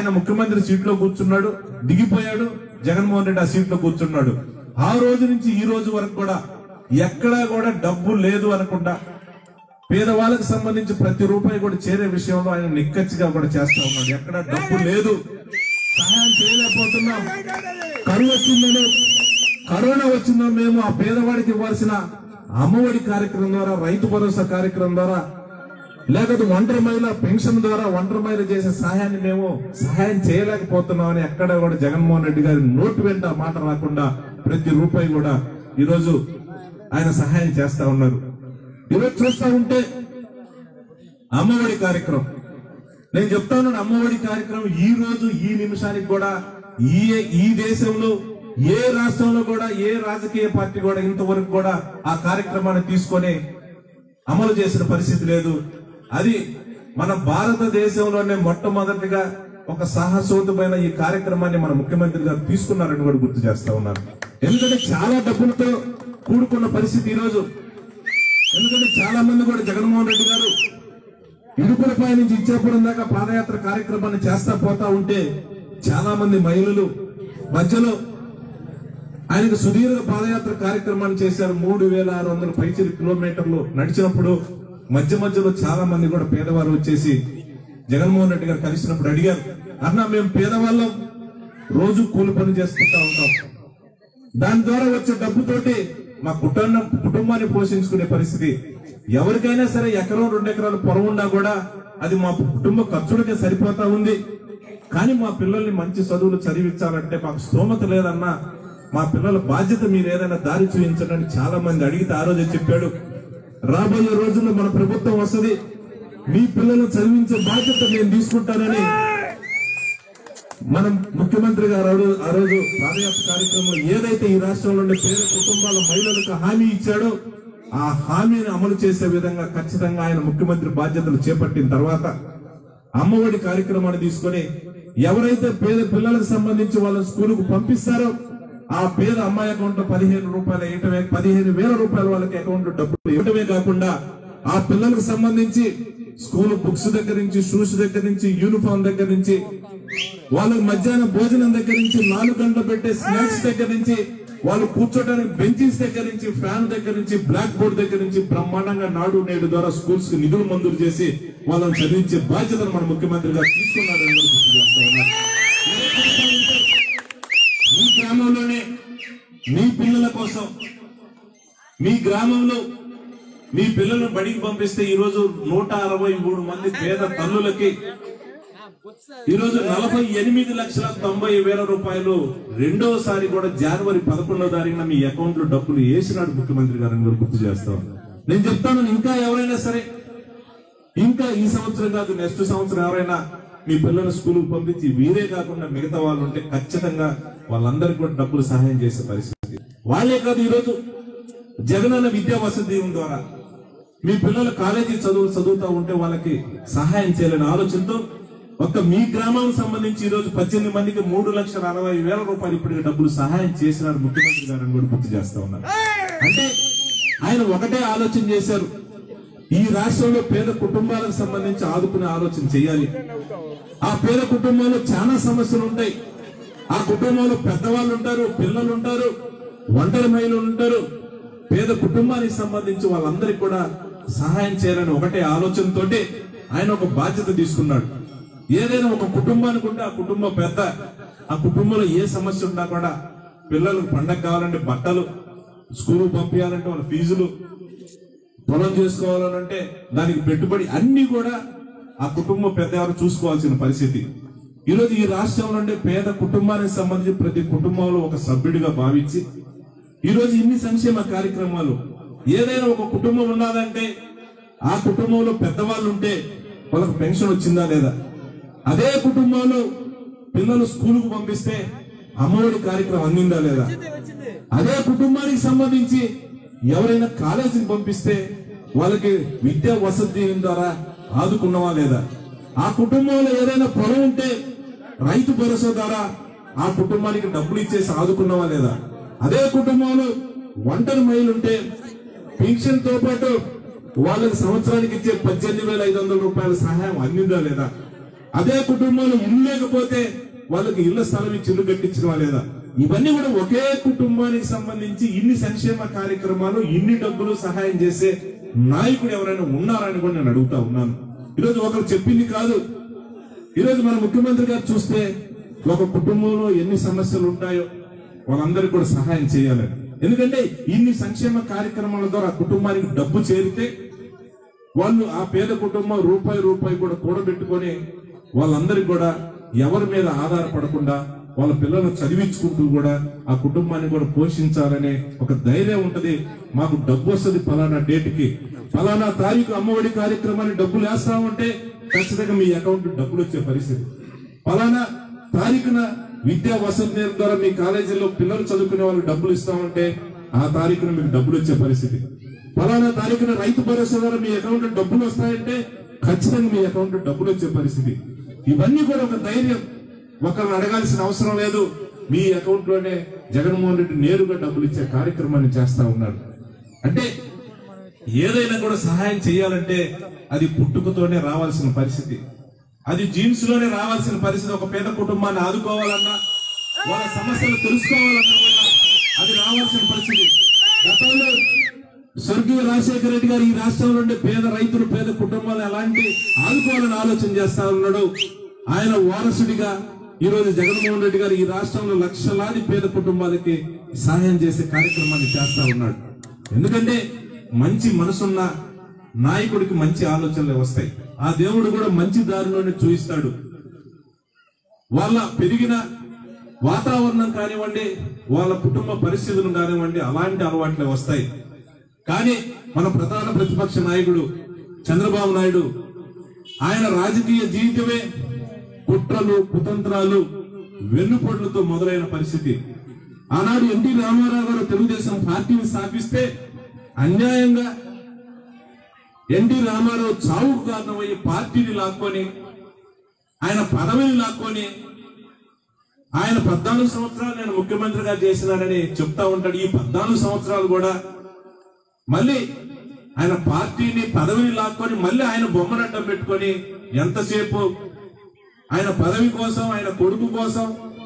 ఆయన ముఖ్యమంత్రి సీట్లో కూర్చున్నాడు దిగిపోయాడు జగన్మోహన్ రెడ్డి ఆ సీట్లో కూర్చున్నాడు ఆ రోజు నుంచి ఈ రోజు వరకు కూడా ఎక్కడా కూడా డబ్బు లేదు అనకుండా పేదవాళ్ళకి సంబంధించి ప్రతి రూపాయి కూడా చేరే విషయంలో ఆయన నిక్కచ్చిగా కూడా చేస్తా ఉన్నాడు ఎక్కడ డబ్బు లేదు సహాయం చేయలేకపోతున్నాం కరువు వచ్చిందని కరోనా వచ్చిందో మేము ఆ పేదవాడికి ఇవ్వాల్సిన అమ్మఒడి కార్యక్రమం ద్వారా రైతు భరోసా కార్యక్రమం ద్వారా లేకపోతే ఒంటరి మహిళ పెన్షన్ ద్వారా ఒంటరి మహిళ చేసే సహాయాన్ని మేము సహాయం చేయలేకపోతున్నామని ఎక్కడ కూడా జగన్మోహన్ రెడ్డి గారి నోటు వెంట ఆ మాట రాకుండా ప్రతి రూపాయి కూడా ఈరోజు ఆయన సహాయం చేస్తా ఉన్నారు ఈరోజు చూస్తా ఉంటే అమ్మఒడి కార్యక్రమం నేను చెప్తాను అమ్మఒడి కార్యక్రమం ఈ రోజు ఈ నిమిషానికి కూడా ఈ ఈ దేశంలో ఏ రాష్ట్రంలో కూడా ఏ రాజకీయ పార్టీ కూడా ఇంతవరకు కూడా ఆ కార్యక్రమాన్ని తీసుకొని అమలు చేసిన పరిస్థితి లేదు అది మన భారతదేశంలోనే మొట్టమొదటిగా ఒక సాహసోతమైన ఈ కార్యక్రమాన్ని మన ముఖ్యమంత్రి గారు తీసుకున్నారని కూడా గుర్తు చేస్తా ఉన్నారు ఎందుకంటే చాలా డబ్బులతో కూడుకున్న పరిస్థితి ఈ రోజు ఎందుకంటే చాలా మంది కూడా జగన్మోహన్ రెడ్డి గారు ఇడుపులపై నుంచి ఇచ్చాపురం దాకా పాదయాత్ర కార్యక్రమాన్ని చేస్తా పోతా ఉంటే చాలా మంది మహిళలు మధ్యలో ఆయనకు సుదీర్ఘ పాదయాత్ర కార్యక్రమాన్ని చేశారు మూడు వేల ఆరు వందల పైచిలు కిలోమీటర్లు నడిచినప్పుడు మధ్య మధ్యలో చాలా మంది కూడా పేదవారు వచ్చేసి జగన్మోహన్ రెడ్డి గారు కలిసినప్పుడు అడిగారు అన్న మేము పేదవాళ్ళం రోజు కూలి పని చేసుకుంటా ఉంటాం దాని ద్వారా వచ్చే డబ్బుతోటి మా కుటుంబం కుటుంబాన్ని పోషించుకునే పరిస్థితి ఎవరికైనా సరే ఎకరం రెండు ఎకరాలు పొలం ఉన్నా కూడా అది మా కుటుంబ ఖర్చులకే సరిపోతా ఉంది కానీ మా పిల్లల్ని మంచి చదువులు చదివించాలంటే మాకు స్తోమత లేదన్నా మా పిల్లల బాధ్యత మీరు ఏదైనా దారి చూపించడానికి చాలా మంది అడిగితే ఆ రోజే చెప్పాడు రాబోయే రోజుల్లో మన ప్రభుత్వం వస్తది మీ పిల్లలు చదివించే బాధ్యత నేను తీసుకుంటానని మనం ముఖ్యమంత్రి గారు ఆ రోజు- ఆ రోజు పాదయాత్ర కార్యక్రమంలో ఏదైతే ఈ రాష్ట్రంలోని పేద కుటుంబాల మహిళలకు హామీ ఇచ్చాడో ఆ హామీని అమలు చేసే విధంగా ఖచ్చితంగా ఆయన ముఖ్యమంత్రి బాధ్యతలు చేపట్టిన తర్వాత అమ్మఒడి కార్యక్రమాన్ని తీసుకొని ఎవరైతే పేద పిల్లలకు సంబంధించి వాళ్ళ స్కూలుకు పంపిస్తారో ఆ పేద అమ్మాయి అకౌంట్ లో పదిహేను రూపాయలు వేయటమే పదిహేను వేల రూపాయల వాళ్ళకి అకౌంట్ లో డబ్బులు ఇవ్వటమే కాకుండా ఆ పిల్లలకు సంబంధించి స్కూల్ బుక్స్ దగ్గర నుంచి షూస్ దగ్గర నుంచి యూనిఫామ్ దగ్గర నుంచి వాళ్ళకి మధ్యాహ్నం భోజనం దగ్గర నుంచి నాలుగు గంటలు పెట్టే స్నాక్స్ దగ్గర నుంచి వాళ్ళు కూర్చోడానికి బెంచెస్ దగ్గర నుంచి ఫ్యాన్ దగ్గర నుంచి బ్లాక్ బోర్డ్ దగ్గర నుంచి బ్రహ్మాండంగా నాడు నేడు ద్వారా స్కూల్స్ కి నిధులు మంజూరు చేసి వాళ్ళని చదివించే బాధ్యతను మన ముఖ్యమంత్రి గారు తీసుకున్నారని కూడా గుర్తు చేస్తా ఉన్నారు. మీ గ్రామంలోనే మీ పిల్లల కోసం మీ గ్రామంలో మీ పిల్లలను బడికి పంపిస్తే ఈ రోజు నూట అరవై మూడు మంది పేద తల్లులకి ఈ రోజు నలభై ఎనిమిది లక్షల తొంభై వేల రూపాయలు రెండోసారి కూడా జనవరి పదకొండో తారీఖున మీ అకౌంట్ లో డబ్బులు వేసినాడు ముఖ్యమంత్రి గారిని కూడా గుర్తు చేస్తాం నేను చెప్తాను ఇంకా ఎవరైనా సరే ఇంకా ఈ సంవత్సరం కాదు నెక్స్ట్ సంవత్సరం ఎవరైనా మీ పిల్లలు స్కూల్ పంపించి వీరే కాకుండా మిగతా వాళ్ళు ఉంటే ఖచ్చితంగా వాళ్ళందరికీ కూడా డబ్బులు సహాయం చేసే పరిస్థితి వాళ్ళే కాదు ఈరోజు జగనన్న విద్యా వసతి దీవెన ద్వారా మీ పిల్లలు కాలేజీ చదువులు చదువుతా ఉంటే వాళ్ళకి సహాయం చేయాలనే ఆలోచనతో ఒక్క మీ గ్రామానికి సంబంధించి ఈ రోజు పద్దెనిమిది మందికి మూడు లక్షల అరవై వేల రూపాయలు ఇప్పటికి డబ్బులు సహాయం చేసినారు ముఖ్యమంత్రి గారు అని కూడా గుర్తు చేస్తా ఉన్నారు అంటే ఆయన ఒకటే ఆలోచన చేశారు ఈ రాష్ట్రంలో పేద కుటుంబాలకు సంబంధించి ఆదుకునే ఆలోచన చేయాలి ఆ పేద కుటుంబాల్లో చాలా సమస్యలు ఉంటాయి ఆ కుటుంబంలో పెద్దవాళ్ళు ఉంటారు పిల్లలు ఉంటారు ఒంటరి మహిళలు ఉంటారు పేద కుటుంబానికి సంబంధించి వాళ్ళందరికీ కూడా సహాయం చేయాలని ఒకటే ఆలోచనతోటి ఆయన ఒక బాధ్యత తీసుకున్నాడు ఏదైనా ఒక కుటుంబానికి ఉంటే ఆ కుటుంబం పెద్ద ఆ కుటుంబంలో ఏ సమస్య ఉన్నా కూడా పిల్లలకు పండగ కావాలంటే బట్టలు స్కూల్ పంపించాలంటే వాళ్ళ ఫీజులు పొలం చేసుకోవాలనంటే దానికి పెట్టుబడి అన్ని కూడా ఆ కుటుంబం పెద్ద ఎవరు చూసుకోవాల్సిన పరిస్థితి ఈరోజు ఈ రాష్ట్రంలో ఉండే పేద కుటుంబానికి సంబంధించి ప్రతి కుటుంబంలో ఒక సభ్యుడిగా భావించి ఈరోజు ఇన్ని సంక్షేమ కార్యక్రమాలు ఏదైనా ఒక కుటుంబం ఉన్నదంటే ఆ కుటుంబంలో పెద్దవాళ్ళు ఉంటే వాళ్ళకి పెన్షన్ వచ్చిందా లేదా అదే కుటుంబంలో పిల్లలు స్కూలుకు పంపిస్తే అమ్మఒడి కార్యక్రమం అందిందా లేదా అదే కుటుంబానికి సంబంధించి ఎవరైనా కాలేజీకి పంపిస్తే వాళ్ళకి విద్యా వసతి దీవెన ద్వారా ఆదుకున్నవా లేదా ఆ కుటుంబంలో ఏదైనా పొలం ఉంటే రైతు భరోసా ద్వారా ఆ కుటుంబానికి డబ్బులు ఇచ్చేసి ఆదుకున్నవా లేదా అదే కుటుంబంలో ఒంటరి మహిళలు ఉంటే పెన్షన్ తో పాటు వాళ్ళకి సంవత్సరానికి ఇచ్చే పద్దెనిమిది వేల ఐదు వందల రూపాయల సహాయం అందిందా లేదా అదే కుటుంబంలో ఇల్లు లేకపోతే వాళ్ళకి ఇళ్ల స్థలం ఇచ్చి ఇల్లు కట్టించడం లేదా ఇవన్నీ కూడా ఒకే కుటుంబానికి సంబంధించి ఇన్ని సంక్షేమ కార్యక్రమాలు ఇన్ని డబ్బులు సహాయం చేసే నాయకుడు ఎవరైనా ఉన్నారని కూడా నేను అడుగుతా ఉన్నాను ఈరోజు ఒకరు చెప్పింది కాదు ఈరోజు మన ముఖ్యమంత్రి గారు చూస్తే ఒక కుటుంబంలో ఎన్ని సమస్యలు ఉంటాయో వాళ్ళందరికీ కూడా సహాయం చేయాలని ఎందుకంటే ఇన్ని సంక్షేమ కార్యక్రమాల ద్వారా ఆ కుటుంబానికి డబ్బు చేరితే వాళ్ళు ఆ పేద కుటుంబం రూపాయి రూపాయి కూడా కూడబెట్టుకొని వాళ్ళందరికీ కూడా ఎవరి మీద ఆధారపడకుండా వాళ్ళ పిల్లలను చదివించుకుంటూ కూడా ఆ కుటుంబాన్ని కూడా పోషించాలనే ఒక ధైర్యం ఉంటది మాకు డబ్బు వస్తుంది ఫలానా డేట్కి ఫలానా తారీఖు అమ్మఒడి కార్యక్రమాన్ని డబ్బులు వేస్తామంటే ఖచ్చితంగా మీ అకౌంట్ డబ్బులు వచ్చే పరిస్థితి ఫలానా తారీఖున విద్యా వసతి నిధి ద్వారా మీ కాలేజీలో పిల్లలు చదువుకునే వాళ్ళకి డబ్బులు ఇస్తామంటే ఆ తారీఖున మీకు డబ్బులు వచ్చే పరిస్థితి ఫలానా తారీఖున రైతు భరోసా ద్వారా మీ అకౌంట్ డబ్బులు వస్తాయంటే ఖచ్చితంగా మీ అకౌంట్ డబ్బులు వచ్చే పరిస్థితి ఇవన్నీ కూడా ఒక ధైర్యం ఒకరిని అడగాల్సిన అవసరం లేదు మీ అకౌంట్ లోనే జగన్మోహన్ రెడ్డి నేరుగా డబ్బులు ఇచ్చే కార్యక్రమాన్ని చేస్తా ఉన్నాడు అంటే ఏదైనా కూడా సహాయం చేయాలంటే అది పుట్టుకతోనే రావాల్సిన పరిస్థితి అది జీన్స్ లోనే రావాల్సిన పరిస్థితి ఒక పేద కుటుంబాన్ని ఆదుకోవాలన్నా వాళ్ళ సమస్యలు తెలుసుకోవాలన్నా కూడా అది రావాల్సిన పరిస్థితి గతంలో స్వర్గీయ రాజశేఖర రెడ్డి గారు ఈ రాష్ట్రంలో ఉండే పేద రైతులు పేద కుటుంబాలు ఎలాంటి ఆదుకోవాలని ఆలోచన చేస్తా ఉన్నాడు ఆయన వారసుడిగా ఈ రోజు జగన్మోహన్ రెడ్డి గారు ఈ రాష్ట్రంలో లక్షలాది పేద కుటుంబాలకి సహాయం చేసే కార్యక్రమాన్ని చేస్తా ఉన్నాడు ఎందుకంటే మంచి మనసున్న నాయకుడికి మంచి ఆలోచనలు వస్తాయి ఆ దేవుడు కూడా మంచి దారిలోనే చూయిస్తాడు వాళ్ళ పెరిగిన వాతావరణం కానివ్వండి వాళ్ళ కుటుంబ పరిస్థితులు కానివ్వండి అలాంటి అలవాట్లే వస్తాయి కానీ మన ప్రధాన ప్రతిపక్ష నాయకుడు చంద్రబాబు నాయుడు ఆయన రాజకీయ జీవితమే కుట్రలు కుతంత్రాలు వెన్నుపోట్లతో మొదలైన పరిస్థితి ఆనాడు ఎన్టీ రామారావు గారు తెలుగుదేశం పార్టీని స్థాపిస్తే అన్యాయంగా ఎన్టీ రామారావు చావుకు కారణమయ్యి పార్టీని లాక్కొని ఆయన పదవిని లాక్కొని ఆయన పద్నాలుగు సంవత్సరాలు నేను ముఖ్యమంత్రిగా చేసినానని చెప్తా ఉంటాడు ఈ పద్నాలుగు సంవత్సరాలు కూడా మళ్ళీ ఆయన పార్టీని పదవిని లాక్కొని మళ్ళీ ఆయన బొమ్మను అడ్డం పెట్టుకొని ఎంతసేపు ఆయన పదవి కోసం ఆయన కొడుకు కోసం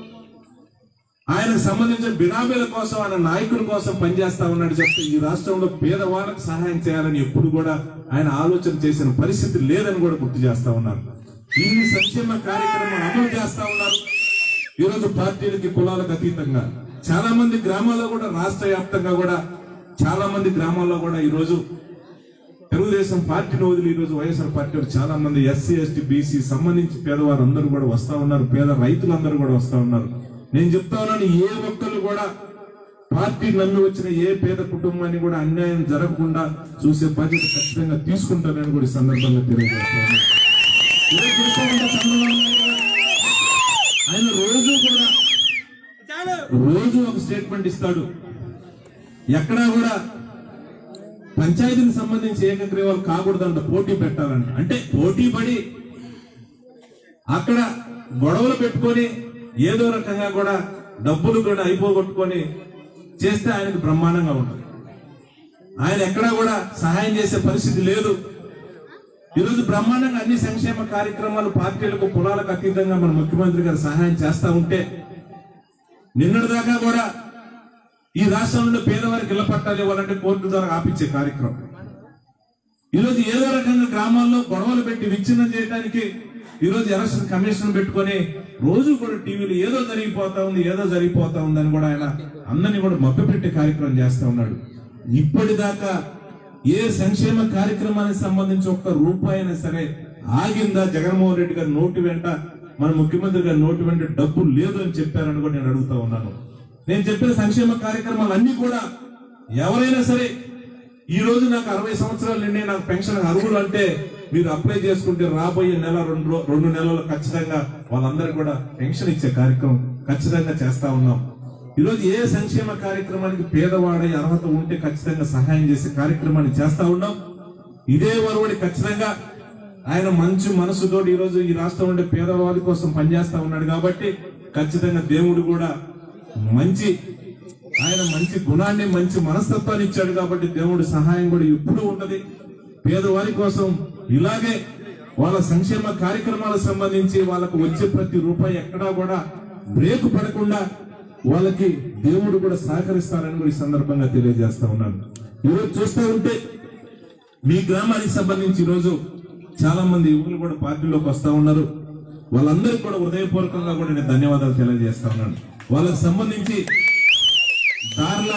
ఆయనకు సంబంధించిన బినామీల కోసం ఆయన నాయకుల కోసం పనిచేస్తా ఉన్నాడు చెప్తే ఈ రాష్ట్రంలో పేదవాళ్ళకు సహాయం చేయాలని ఎప్పుడు కూడా ఆయన ఆలోచన చేసిన పరిస్థితి లేదని కూడా గుర్తు చేస్తా ఉన్నారు ఇన్ని సంక్షేమ కార్యక్రమాలు అమలు చేస్తా ఉన్నారు ఈరోజు పార్టీలకి కులాలకు అతీతంగా చాలా మంది గ్రామాల్లో కూడా రాష్ట్ర వ్యాప్తంగా కూడా చాలా మంది గ్రామాల్లో కూడా ఈ రోజు తెలుగుదేశం పార్టీని వదిలి ఈ రోజు వైఎస్ఆర్ పార్టీ వారు చాలా మంది ఎస్సీ ఎస్టీ బీసీ సంబంధించి పేదవారు అందరూ కూడా వస్తా ఉన్నారు పేద రైతులందరూ కూడా వస్తా ఉన్నారు నేను చెప్తా ఉన్నాను ఏ ఒక్కరు కూడా పార్టీ నమ్మి వచ్చిన ఏ పేద కుటుంబాన్ని కూడా అన్యాయం జరగకుండా చూసే బాధ్యత ఖచ్చితంగా తీసుకుంటానని కూడా ఈ సందర్భంగా తెలియజేస్తాను ఈరోజు చూస్తా ఉంటే చంద్రబాబు నాయుడు గారు, ఆయన రోజు కూడా రోజు ఒక స్టేట్మెంట్ ఇస్తాడు ఎక్కడా కూడా పంచాయతీకి సంబంధించి ఏకగ్రీవాలు కాకూడదంట పోటీ పెట్టాలంట అంటే పోటీ పడి అక్కడ గొడవలు పెట్టుకొని ఏదో రకంగా కూడా డబ్బులు కూడా అయిపోగొట్టుకొని చేస్తే ఆయనకు బ్రహ్మాండంగా ఉంటుంది ఆయన ఎక్కడా కూడా సహాయం చేసే పరిస్థితి లేదు ఈరోజు బ్రహ్మాండంగా అన్ని సంక్షేమ కార్యక్రమాలు పార్టీలకు కులాలకు అతీతంగా మన ముఖ్యమంత్రి గారు సహాయం చేస్తా ఉంటే నిన్నటి దాకా కూడా ఈ రాష్ట్రంలో పేదవారికి ఇళ్ల పట్టాలు ఇవ్వాలంటే కోర్టు ద్వారా ఆపించే కార్యక్రమం ఈరోజు ఏదో రకంగా గ్రామాల్లో గొడవలు పెట్టి విచ్ఛిన్నం చేయడానికి ఈరోజు ఎలక్షన్ కమిషన్ పెట్టుకొని రోజు కూడా టీవీలో ఏదో జరిగిపోతా ఉంది ఏదో జరిగిపోతా ఉంది అని కూడా ఆయన అందరినీ కూడా మభ్యపెట్టే కార్యక్రమం చేస్తా ఉన్నాడు ఇప్పటిదాకా ఏ సంక్షేమ కార్యక్రమానికి సంబంధించి ఒక్క రూపాయి అయినా సరే ఆగిందా జగన్మోహన్ రెడ్డి గారి నోటి వెంట మన ముఖ్యమంత్రి గారి నోటి వెంట డబ్బు లేదు అని చెప్పారని కూడా నేను అడుగుతా ఉన్నాను నేను చెప్పిన సంక్షేమ కార్యక్రమాలు అన్ని కూడా ఎవరైనా సరే ఈ రోజు నాకు అరవై సంవత్సరాలు నిండే నాకు పెన్షన్ అర్హులు అంటే మీరు అప్లై చేసుకుంటే రాబోయే నెల రెండు రో- రెండు నెలలు ఖచ్చితంగా వాళ్ళందరికీ కూడా పెన్షన్ ఇచ్చే కార్యక్రమం ఖచ్చితంగా చేస్తా ఉన్నాం ఈరోజు ఏ సంక్షేమ కార్యక్రమానికి పేదవాడై అర్హత ఉంటే ఖచ్చితంగా సహాయం చేసే కార్యక్రమాన్ని చేస్తా ఉన్నాం ఇదే వరవడి ఖచ్చితంగా ఆయన మంచి మనసుతోటి ఈ రోజు ఈ రాష్ట్రం ఉండే పేదవాడి కోసం పనిచేస్తా ఉన్నాడు కాబట్టి ఖచ్చితంగా దేవుడు కూడా మంచి ఆయన మంచి గుణాన్ని మంచి మనస్తత్వాన్ని ఇచ్చాడు కాబట్టి దేవుడి సహాయం కూడా ఎప్పుడు ఉంటది పేదవారి కోసం ఇలాగే వాళ్ళ సంక్షేమ కార్యక్రమాలకు సంబంధించి వాళ్ళకు వచ్చే ప్రతి రూపాయి ఎక్కడా కూడా బ్రేక్ పడకుండా వాళ్ళకి దేవుడు కూడా సహకరిస్తారని కూడా ఈ సందర్భంగా తెలియజేస్తా ఉన్నాను ఈరోజు చూస్తూ ఉంటే మీ గ్రామానికి సంబంధించి ఈరోజు చాలా మంది యువకులు కూడా పార్టీలోకి వస్తా ఉన్నారు వాళ్ళందరికీ కూడా హృదయపూర్వకంగా కూడా నేను ధన్యవాదాలు తెలియజేస్తా ఉన్నాను వాళ్ళకి సంబంధించి దార్ల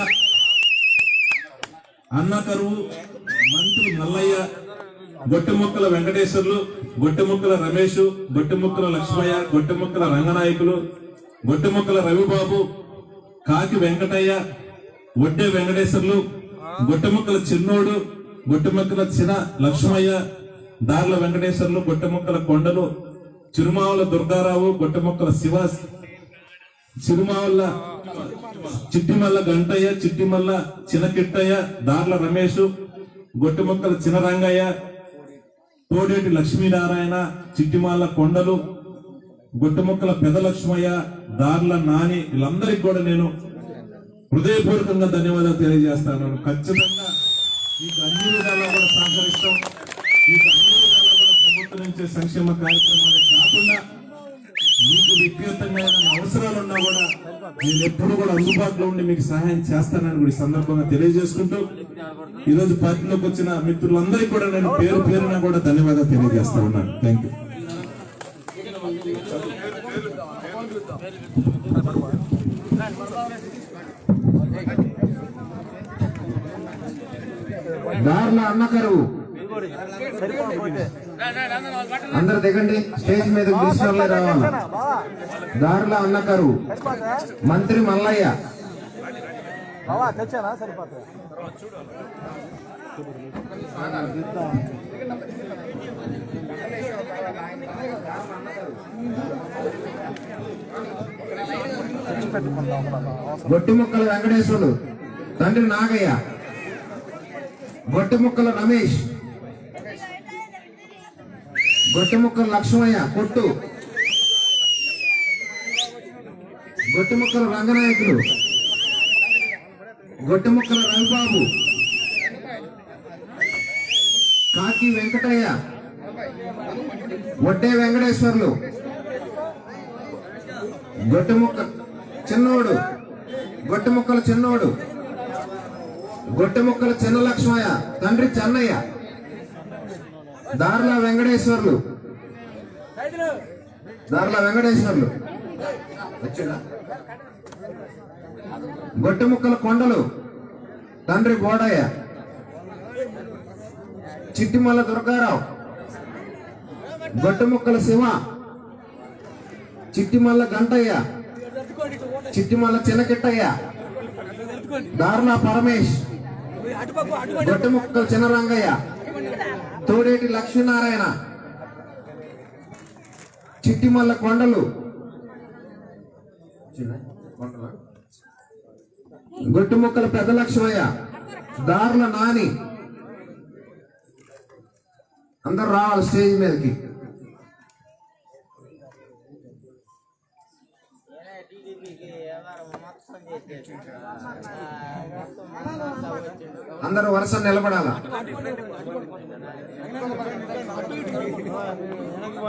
అన్న కరువు మంత్రి మల్లయ్య గొట్టెముక్కల వెంకటేశ్వర్లు గొట్టెముక్కల రమేష్ గొట్టెముక్కల లక్ష్మయ్య గొట్టెముక్కల రంగనాయకులు గొట్టెముక్కల రవిబాబు కాకి వెంకటయ్య వడ్డే వెంకటేశ్వర్లు గొట్టెముక్కల చిన్నోడు గొట్టెముక్కల చిన లక్ష్మయ్య దార్ల వెంకటేశ్వర్లు గొట్టెముక్కల కొండలు చిరుమావుల దుర్గారావు గొట్టెముక్కల శివ చిరుమావుల చిట్టిమల్ల గంటయ్య చిట్టిమల్ల చినకిట్టయ్య దార్ల రమేష్ గొట్టెముక్కల చినరంగయ్య తోడేటి లక్ష్మీనారాయణ చిట్టిమాల కొండలు గొట్టెముక్కల పెద లక్ష్మయ్య దార్ల నాని వీళ్ళందరికీ కూడా నేను హృదయపూర్వకంగా ధన్యవాదాలు తెలియజేస్తాను ఖచ్చితంగా మీకు అన్ని విధాలా కూడా సహకరిస్తాం మీకు అన్ని విధాలా కూడా ప్రభుత్వం నుంచి సంక్షేమ కార్యక్రమాలే కాకుండా మీకు వ్యక్తిగతంగా ఏమైనా అవసరాలు ఉన్నా కూడా నేను ఎప్పుడు కూడా అందుబాటులో ఉండి మీకు సహాయం చేస్తానని కూడా ఈ సందర్భంగా తెలియజేసుకుంటూ ఈ రోజు పార్టీలోకి వచ్చిన మిత్రులందరికీ కూడా నేను పేరు పేరున కూడా ధన్యవాదాలు తెలియజేస్తా ఉన్నాను థ్యాంక్ యూ దారిలో అన్న కరువు అందరు దిగండి స్టేజ్ మీద తీసుకెళ్ళి రావాలి దారిలో అన్న కరువు మంత్రి మల్లయ్య బావా తెచ్చానా సరిపోతుంది గొట్టిముక్కల వెంకటేశ్వరుడు తండ్రి నాగయ్య గొట్టిముక్కల రమేష్ గొట్టిముక్కల లక్ష్మయ్య కొట్టు గొట్టిముక్కల రంగనాయకులు గొట్టిముక్కల రవిబాబు కాకి వెంకటయ్య వడ్డే వెంకటేశ్వర్లు గొట్టెముక్క చిన్నోడు గొట్టెముక్కల చిన్నోడు గొట్టెముక్కల చిన్న లక్ష్మయ్య తండ్రి చెన్నయ్య దార్ల వెంకటేశ్వర్లు దార్ల వెంకటేశ్వర్లు వచ్చిందా గొట్టెముక్కల కొండలు తండ్రి బోడయ్య చిట్టిమల్ల దుర్గారావు గొట్టెముక్కల శివ చిట్టిమల్ల గంటయ్య చిట్టిమల్ల చిన్నకిట్టయ్య దారుల పరమేష్ గొట్టెముక్కల చిన్నరంగయ్య తోడేటి లక్ష్మీనారాయణ చిట్టిమల్ల కొండలు గొట్టుముక్కల పెద్ద లక్ష్మయ్య దారుల నాని అందరు రావాలి స్టేజ్ మీదకి టీడీపీకి ఎవరు మొత్తం చేసేది మొత్తం మనమంతా వచ్చిండు అందరూ వరుస నిలబడాలా